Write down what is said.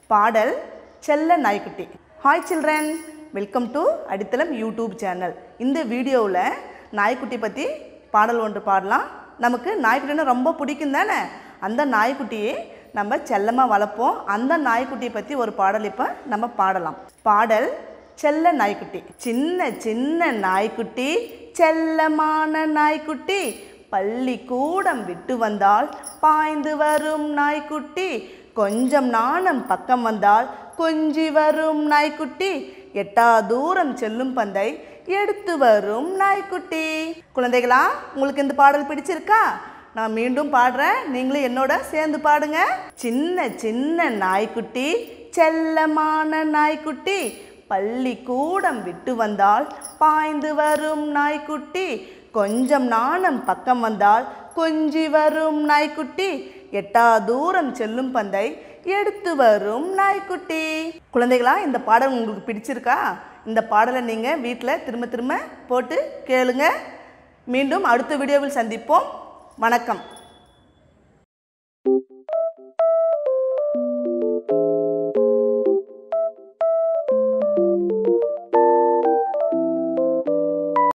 பாடல் செல்ல நாய்க்குட்டி ஹாய் சில்ட்ரன் வெல்கம் டு அடித்தளம் யூடியூப் சேனல் இந்த வீடியோவில் நாய்க்குட்டி பற்றி பாடல் ஒன்று பாடலாம் நமக்கு நாய்க்குட்டினா ரொம்ப பிடிக்கும் தானே அந்த நாய்க்குட்டியை நம்ம செல்லமாக வளர்ப்போம் அந்த நாய்க்குட்டியை பற்றி ஒரு பாடல் இப்போ நம்ம பாடலாம் பாடல் செல்ல நாய்க்குட்டி சின்ன சின்ன நாய்க்குட்டி செல்லமான நாய்க்குட்டி பள்ளிக்கூடம் விட்டு வந்தால் பாய்ந்து வரும் நாய்க்குட்டி கொஞ்சம் நாணம் பக்கம் வந்தால் கொஞ்சி வரும் நாய்க்குட்டி எட்டா தூரம் செல்லும் பந்தை எடுத்து வரும் நாய்க்குட்டி குழந்தைகளா உங்களுக்கு இந்த பாடல் பிடிச்சிருக்கா நான் மீண்டும் பாடுறேன் நீங்களும் என்னோட சேர்ந்து பாடுங்க சின்ன சின்ன நாய்க்குட்டி செல்லமான நாய்க்குட்டி பள்ளிக்கூடம் விட்டு வந்தால் பாய்ந்து வரும் நாய்க்குட்டி கொஞ்சம் நாணம் பக்கம் வந்தால் கொஞ்சி வரும் நாய்க்குட்டி எட்டா தூரம் செல்லும் பந்தை எடுத்து வரும் நாய்க்குட்டி குழந்தைகளா இந்த பாடல் உங்களுக்கு பிடிச்சிருக்கா இந்த பாடலை நீங்கள் வீட்டில் திரும்ப திரும்ப போட்டு கேளுங்க மீண்டும் அடுத்த வீடியோவில் சந்திப்போம் வணக்கம்